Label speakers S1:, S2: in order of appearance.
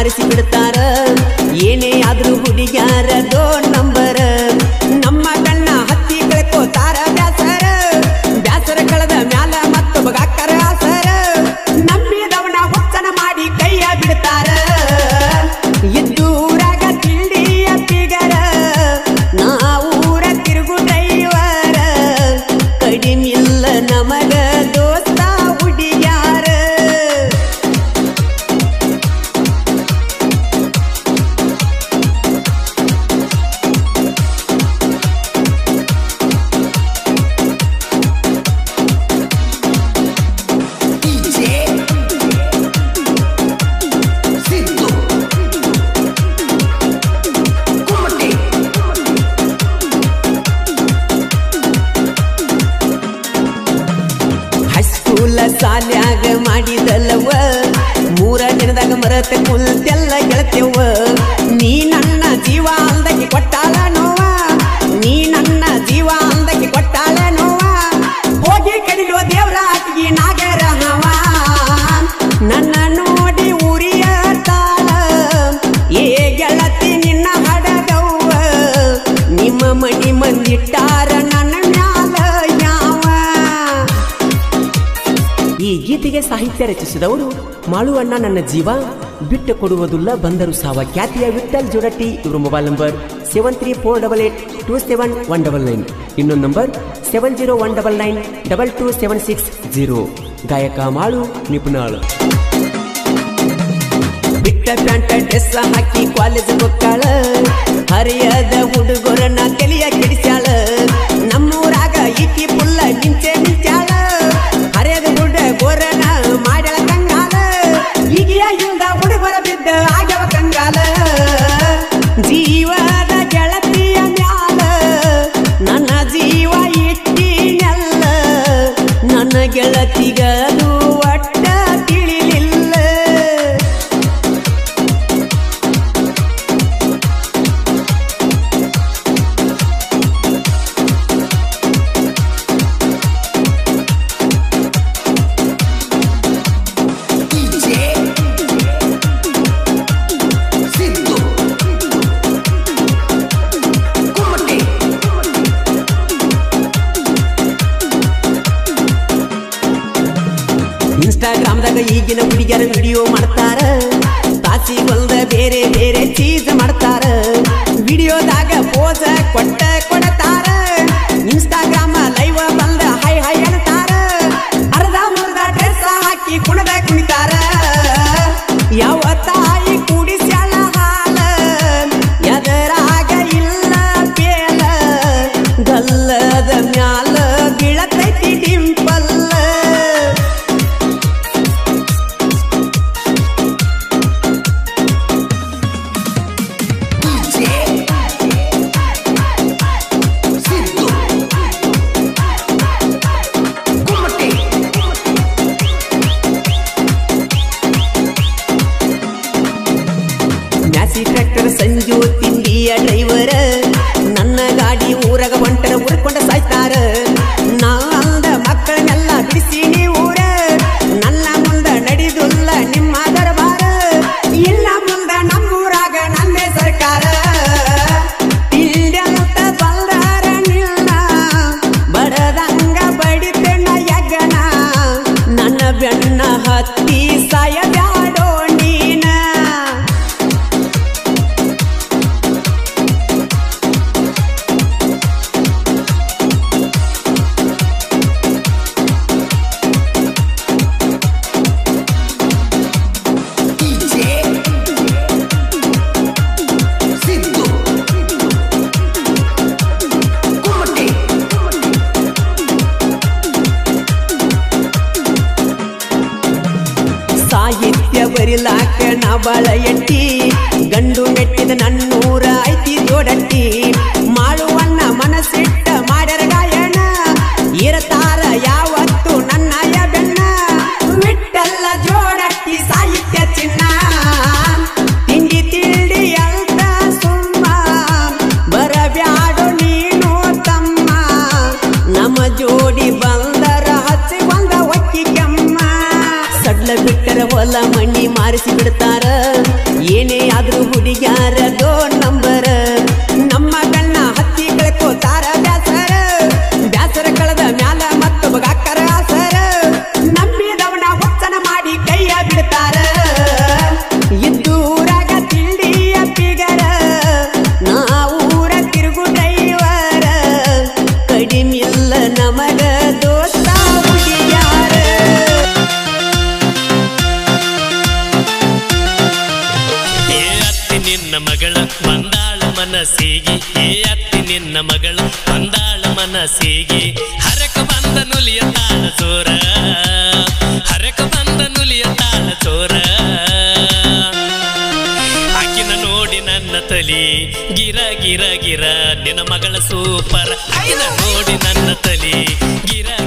S1: ಮಾರಿಸಿ ಬಿಡ್ತಾರ ಏನೇ ಆದ್ರೂ ಹುಡುಗ್ಯಾರ ದೋ ನಂಬರ ನಮ್ಮ ಕಣ್ಣ ಹತ್ತಿ ಕಳ್ಕೋತಾರ ಬ್ಯಾಸರ ಬ್ಯಾಸರ ಕಳೆದ ಮ್ಯಾಲ ಮತ್ತೊಬ್ಬ ಅಕ್ಕರ ಆಸರ ನಂಬಿದವನ ಹುಚ್ಚನ ಮಾಡಿ ಕೈಯ ಬಿಡ್ತಾರ ಇದ್ದೂರಾಗ ತಿಂಡಿಯ ಪಿಗರ ನಾವೂರ ತಿರುಗು ಡ್ರೈವರ ಕಡಿಮಿಲ್ಲ ನಮಗ ದೋಸ್ತ ಹುಡುಗ್ಯಾರ ಹೈಸ್ಕೂಲ ಸಾಲ್ಯಾಗ ಮಾಡಿದಲ್ಲವ ಮೂರ ದಿನದಾಗ ಮರತ ಕುಲ್ತೆಲ್ಲ ಗೆಳತೆವ್ವ ನೀ ನನ್ನ ಜೀವ ಅಂದಕ್ಕೆ ಕೊಟ್ಟಾಳ ನೋವ ನೀ ನನ್ನ ಜೀವ ಅಂದಕ್ಕೆ ಕೊಟ್ಟಾಳ ನೋವ ಹೋಗಿ ಕಡಿಲೋ ದೇವ್ರ ಆತಿಗೆ ನಾಗರ ಹವ ನನ್ನ ನೋಡಿ ಉರಿಯ ತಾಳ ಏ ಗೆಳತಿ ನಿನ್ನ ಹಡಗವ್ವ ನಿಮ್ಮ ಮಣಿ ಮಂದಿಟ್ಟಾರ ನನ್ನ ಮ್ಯಾಲ ಯಾವ ಈ ಗೀತೆಗೆ ಸಾಹಿತ್ಯ ರಚಿಸಿದವರು ಮಾಳುವಣ್ಣ ನನ್ನ ಜೀವ ಬಿಟ್ಟು ಕೊಡುವುದಿಲ್ಲ ಬಂದರು ಸಾವ ಖ್ಯಾತಿಯ ವಿಠಲ್ ಜೋಡಟ್ಟಿ ಇವರ mobile number seven three four double eight two seven one double nine ಇನ್ನೊಂದು number seven zero one double nine double two seven six zero ಗಾಯಕ ಮಾಳು ನಿಪುಣಾಳು ಬಿಟ್ಟ ಪ್ಯಾಂಟ ಡ್ರೆಸ್ ಹಾಕಿ ಕಾಲೇಜ್ ಮಕ್ಕಳ ಹರಿಯದ ಹುಡುಗರನ್ನ ತಲೆಯ ಕೆಡಿಸ್ಯಾಳ ನಮ್ಮೂರಾಗ ಈಕಿ ಪುಲ್ಲ ಮಿಂಚೆ ಮಿಂಚಾಳ ಹರಿಯದ ಹುಡುಗರನ್ನ ಮಾಡ್ಯಾಳ ಕಂಗಾಲ ಈಗಿಯ ಹಿಂದ ಹುಡುಗರ ಬಿದ್ದ ಆಗ್ಯವ ಕಂಗಾಲ ಜೀವದ ಗೆಳತಿಯ ಮ್ಯಾಲ ನನ್ನ ಜೀವ ಇಟ್ಟಿನೆಲ್ಲ ನನ್ನ ಗೆಳತಿಗದು ಒಟ್ಟ ತಿಳಿಲಿಲ್ಲ ಇನ್ಸ್ಟಾಗ್ರಾಮ್ದಾಗ ಈಗಿನ ಹುಡುಗಿಯರ ವಿಡಿಯೋ ಮಾಡ್ತಾರ ತಾಸಿ ಹೊಲ್ದ ಬೇರೆ ಬೇರೆ ಚೀಸ್ ಮಾಡ್ತಾರ ವಿಡಿಯೋದಾಗ ಪೋಸ ಕೊಟ್ಟ ಕೊಡತಾರ ಇನ್ಸ್ಟಾಗ್ರಾಮ ಲೈವ್ ಬಂದ ಹೈ ಹೈ ಅಂತಾರ ಅರ್ಧ ಮುರ್ಧ ಡ್ರೆಸ್ ಹಾಕಿ ಕುಣದ ಕುಣಿತಾರ ಯಾವ ತಾಯಿ ಕುಡಿಸ್ಯಾಳ ಹಾಲ ಎದರಾಗ ಇಲ್ಲ ಬೇಲ ಗಲ್ಲದ ಮ್ಯಾಲ ಬೀಳತೈತಿ ಡಿಂಪಲ್ಲ ಮ್ಯಾಸಿ ಟ್ರ್ಯಾಕ್ಟರ್ ಸಂಜು ತಿಂಡಿಯ ಡ್ರೈವರ ನನ್ನ ಗಾಡಿ ಊರಾಗ ಹೊಂಟರ ಉರ್ಕೊಂಡ ಸಾಯ್ತಾರ ನಾ ಅಂದ ಮಕ್ಕಳನ್ನೆಲ್ಲ ಬಿಡಿಸೀನಿ ಊರ ನನ್ನ ಮುಂದ ನಡೆದುಲ್ಲ ನಿಮ್ಮ ದರಬಾರ ಇಲ್ಲ ಮುಂದ ನಮ್ಮೂರಾಗ ನನ್ನೇ ಸರ್ಕಾರ ತಿಂಡ್ಯಂತ ಬಂದಾರ ನಿಲ್ಲ ಬಡದಂಗ ಬಡಿತೆಣ್ಣ ಯಗನ ನನ್ನ ಬೆನ್ನ ಹತ್ತಿ ಸಾಯಬ್ಯಾಡೋ ನೀನ ಸಾಹಿತ್ಯ ಬರಿಲಾಕ ನಾ ಬಾಳ ಎಟ್ಟಿ ಗಂಡು ನೆಟ್ಟಿದ ನನ್ನೂರ ಐತಿ ಜೋಡಟ್ಟಿ ಮಾಡುವನ್ನ ಮನಸ್ಸಿಟ್ಟ ಮಾಡ್ಯಾರ ಗಾಯನ ಇರತಾರ ಯಾವತ್ತು ನನ್ನಯ ಬೆನ್ನ ಬಿಟ್ಟಲ್ಲ ಜೋಡಟ್ಟಿ ಸಾಹಿತ್ಯ ಚಿನ್ನ ತಿಂಡಿ ತಿಂಡಿ ಅಲ್ದ ಸುಮ್ಮ ಬರಬ್ಯಾಡು ನೀನು ತಮ್ಮ ನಮ್ಮ ಜೋಡಿ ಬಂದರ ಹಚ್ಚಿ ಬಂದ ಒಕ್ಕಿ ಕೆಮ್ಮ ಸಡ್ಲ ಬಿಟ್ಟರ ಹೊಲ ಮಣ್ಣಿ ಮಾರಿಸಿ ಬಿಡ್ತಾರ ಏನ್
S2: ನಿನ್ನ ಮಗಳ ಬಂದಾಳ ಮನಸ್ಸಿಗೆ ಏ ಅತ್ತಿ ನಿನ್ನ ಮಗಳ ಬಂದಾಳ ಮನಸ್ಸಿಗೆ ಹರಕ ಬಂದ ನುಲಿಯ ತಾಳ ಚೋರ ಹರಕ ಬಂದ ನುಲಿಯ ತಾಳ ಚೋರ ಆಕಿನ ನೋಡಿ ನನ್ನ ತಲಿ ಗಿರ ಗಿರ ಗಿರ ನಿನ್ನ ಮಗಳ ಸೂಪರ್ ಆಕಿನ ನೋಡಿ ನನ್ನ ತಲಿ ಗಿರ